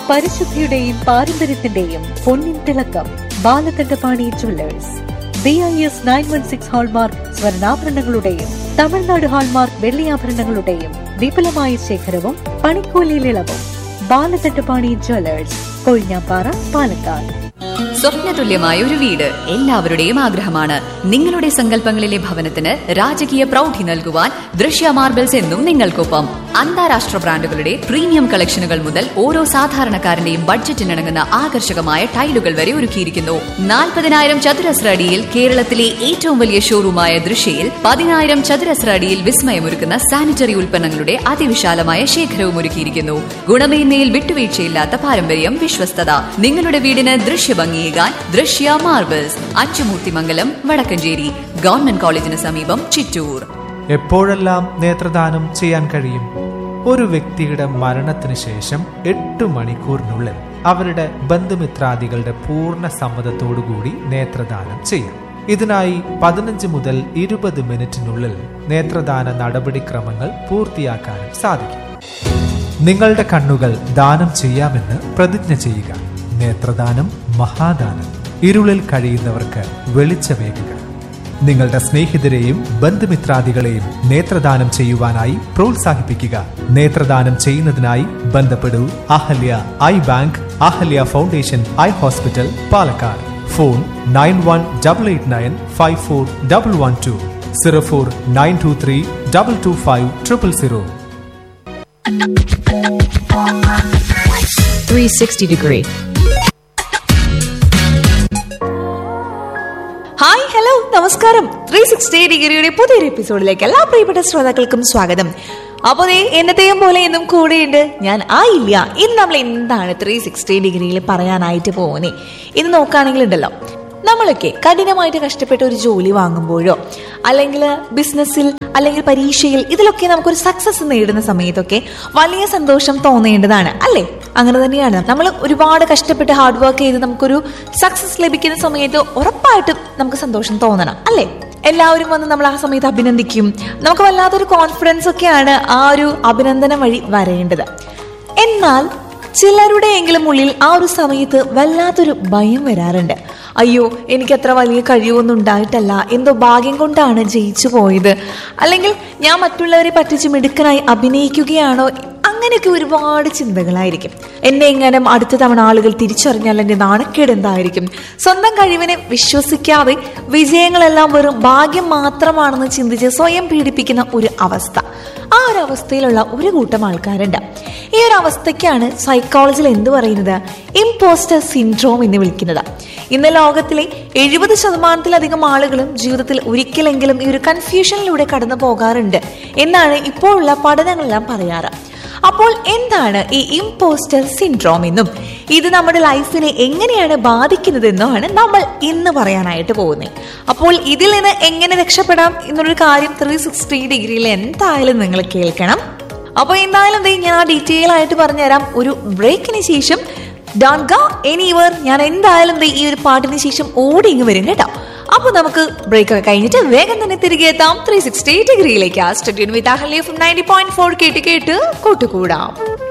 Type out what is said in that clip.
പരിശുദ്ധിയുടെയും പാരമ്പര്യത്തിന്റെയും പൊന്നിൻ തിളക്കം Balakandapani jewellers B I S nine one six hallmark Tamil Nadu തമിഴ്നാട് ഹാൾമാർക്ക് വെള്ളിയാഭരണങ്ങളുടെയും വിപുലമായ ശേഖരവും പണിക്കൂലിയിൽ ഇളവും ബാലകണ്ഠപാണി ജുവല്ലേഴ്സ് കൊഴിഞ്ഞാപ്പാറ പാലക്കാട് സ്വപ്നതുല്യമായ ഒരു വീട് എല്ലാവരുടെയും ആഗ്രഹമാണ് നിങ്ങളുടെ സങ്കല്പങ്ങളിലെ ഭവനത്തിന് രാജകീയ പ്രൗഢി നൽകുവാൻ ദൃശ്യ മാർബിൾസ് എന്നും നിങ്ങൾക്കൊപ്പം അന്താരാഷ്ട്ര ബ്രാൻഡുകളുടെ പ്രീമിയം കളക്ഷനുകൾ മുതൽ ഓരോ സാധാരണക്കാരന്റെയും ബഡ്ജറ്റിനിണങ്ങുന്ന ആകർഷകമായ ടൈലുകൾ വരെ ഒരുക്കിയിരിക്കുന്നു നാൽപ്പതിനായിരം ചതുരശ്ര അടിയിൽ കേരളത്തിലെ ഏറ്റവും വലിയ ഷോറൂമായ ദൃശ്യയിൽ പതിനായിരം ചതുരശ്ര അടിയിൽ വിസ്മയമൊരുക്കുന്ന സാനിറ്ററി ഉൽപ്പന്നങ്ങളുടെ അതിവിശാലമായ ശേഖരവും ഒരുക്കിയിരിക്കുന്നു ഗുണമേന്മയിൽ വിട്ടുവീഴ്ചയില്ലാത്ത പാരമ്പര്യം വിശ്വസ്തത നിങ്ങളുടെ വീടിന് ദൃശ്യഭംഗിയേകാൻ ദൃശ്യ മാർബിൾസ് അച്ചുമൂർത്തിമംഗലം വടക്കഞ്ചേരി ഗവൺമെന്റ് കോളേജിന് സമീപം ചിറ്റൂർ എപ്പോഴെല്ലാം നേത്രദാനം ചെയ്യാൻ കഴിയും ഒരു വ്യക്തിയുടെ മരണത്തിന് ശേഷം എട്ട് മണിക്കൂറിനുള്ളിൽ അവരുടെ ബന്ധുമിത്രാദികളുടെ പൂർണ്ണ സമ്മതത്തോടുകൂടി നേത്രദാനം ചെയ്യാം ഇതിനായി പതിനഞ്ച് മുതൽ ഇരുപത് മിനിറ്റിനുള്ളിൽ നേത്രദാന നടപടിക്രമങ്ങൾ പൂർത്തിയാക്കാനും സാധിക്കും നിങ്ങളുടെ കണ്ണുകൾ ദാനം ചെയ്യാമെന്ന് പ്രതിജ്ഞ ചെയ്യുക നേത്രദാനം മഹാദാനം ഇരുളിൽ കഴിയുന്നവർക്ക് വെളിച്ചമേകുക നിങ്ങളുടെ സ്നേഹിതരെയും ബന്ധുമിത്രാദികളെയും നേത്രദാനം ചെയ്യുവാനായി പ്രോത്സാഹിപ്പിക്കുക നേത്രദാനം ചെയ്യുന്നതിനായി ബന്ധപ്പെടൂ Ahalya eye bank Ahalya foundation eye hospital Palakkad phone nine one double eight nine five four double one two zero four nine two three double two five triple zero 360 degree. Hi hello നമസ്കാരം ത്രീ സിക്സ്റ്റി ഡിഗ്രിയുടെ പുതിയൊരു എപ്പിസോഡിലേക്ക് എല്ലാ പ്രിയപ്പെട്ട ശ്രോതാക്കൾക്കും സ്വാഗതം അപ്പോൾ ദേ എന്നത്തെയും പോലെ ഇന്നും കൂടെയുണ്ട് ഞാൻ ആയില്ല ഇന്ന് നമ്മൾ എന്താണ് ത്രീ സിക്സ്റ്റി ഡിഗ്രിയിൽ പറയാനായിട്ട് പോകുന്നത് ഇത് നോക്കുകയാണെങ്കിൽ ഉണ്ടല്ലോ നമ്മളൊക്കെ കഠിനമായിട്ട് കഷ്ടപ്പെട്ട് ഒരു ജോലി വാങ്ങുമ്പോഴോ അല്ലെങ്കിൽ ബിസിനസ്സിൽ അല്ലെങ്കിൽ പരീക്ഷയിൽ ഇതിലൊക്കെ നമുക്കൊരു സക്സസ് നേടുന്ന സമയത്തൊക്കെ വലിയ സന്തോഷം തോന്നേണ്ടതാണ് അല്ലേ അങ്ങനെ തന്നെയാണ് നമ്മൾ ഒരുപാട് കഷ്ടപ്പെട്ട് ഹാർഡ് വർക്ക് ചെയ്ത് നമുക്കൊരു സക്സസ് ലഭിക്കുന്ന സമയത്ത് ഉറപ്പായിട്ടും നമുക്ക് സന്തോഷം തോന്നണം അല്ലേ എല്ലാവരും വന്ന് നമ്മൾ ആ സമയത്ത് അഭിനന്ദിക്കും നമുക്ക് വല്ലാത്തൊരു കോൺഫിഡൻസ് ഒക്കെയാണ് ആ ഒരു അഭിനന്ദനം വഴി വരേണ്ടത് എന്നാൽ ചിലരുടെയെങ്കിലും ഉള്ളിൽ ആ ഒരു സമയത്ത് വല്ലാത്തൊരു ഭയം വരാറുണ്ട് അയ്യോ എനിക്ക് അത്ര വലിയ കഴിവൊന്നും ഉണ്ടായിട്ടല്ല എന്തോ ഭാഗ്യം കൊണ്ടാണ് ജയിച്ചു പോയത് അല്ലെങ്കിൽ ഞാൻ മറ്റുള്ളവരെ പറ്റിച്ച് മിടുക്കനായി അഭിനയിക്കുകയാണോ അങ്ങനെയൊക്കെ ഒരുപാട് ചിന്തകളായിരിക്കും എന്നെ എങ്ങനെ അടുത്ത തവണ ആളുകൾ തിരിച്ചറിഞ്ഞാൽ എന്റെ നാണക്കേട് എന്തായിരിക്കും സ്വന്തം കഴിവിനെ വിശ്വസിക്കാതെ വിജയങ്ങളെല്ലാം വെറും ഭാഗ്യം മാത്രമാണെന്ന് ചിന്തിച്ച് സ്വയം പീഡിപ്പിക്കുന്ന ഒരു അവസ്ഥ ആ ഒരു അവസ്ഥയിലുള്ള ഒരു കൂട്ടം ആൾക്കാരുണ്ട് ഈ ഒരു അവസ്ഥയ്ക്കാണ് സൈക്കോളജിയിൽ എന്ത് പറയുന്നത് ഇമ്പോസ്റ്റർ സിൻഡ്രോം എന്ന് വിളിക്കുന്നത് ഇന്ന് ലോകത്തിലെ എഴുപത് ശതമാനത്തിലധികം ആളുകളും ജീവിതത്തിൽ ഒരിക്കലെങ്കിലും ഈ ഒരു കൺഫ്യൂഷനിലൂടെ കടന്നു പോകാറുണ്ട് എന്നാണ് ഇപ്പോഴുള്ള പഠനങ്ങളെല്ലാം പറയാറ് അപ്പോൾ എന്താണ് ഈ ഇമ്പോസ്റ്റർ സിൻഡ്രോം എന്നും ഇത് നമ്മുടെ ലൈഫിനെ എങ്ങനെയാണ് ബാധിക്കുന്നതെന്നുമാണ് നമ്മൾ ഇന്ന് പറയാനായിട്ട് പോകുന്നത് അപ്പോൾ ഇതിൽ നിന്ന് എങ്ങനെ രക്ഷപ്പെടാം എന്നൊരു കാര്യം ത്രീ സിക്സ്റ്റി ഡിഗ്രിയിൽ എന്തായാലും നിങ്ങൾ കേൾക്കണം അപ്പോൾ എന്തായാലും ദേ ഞാൻ ഡീറ്റെയിൽ ആയിട്ട് പറഞ്ഞുതരാം ഒരു ബ്രേക്കിന് ശേഷം ഡോൺ ഗോ എനിവർ ഞാൻ എന്തായാലും ദേ ഈ ഒരു പാട്ടിന് ശേഷം ഓടി ഇങ്ങ് വരും കേട്ടോ അപ്പൊ നമുക്ക് ബ്രേക്ക് ഒക്കെ കഴിഞ്ഞിട്ട് വേഗം തന്നെ തിരികെ എത്താം ത്രീ സിക്സ്റ്റി ഡിഗ്രിയിലേക്ക് ആ stay tuned with Ahalya from ninety point four കേട്ട് കേട്ട് കൂട്ടുകൂടാം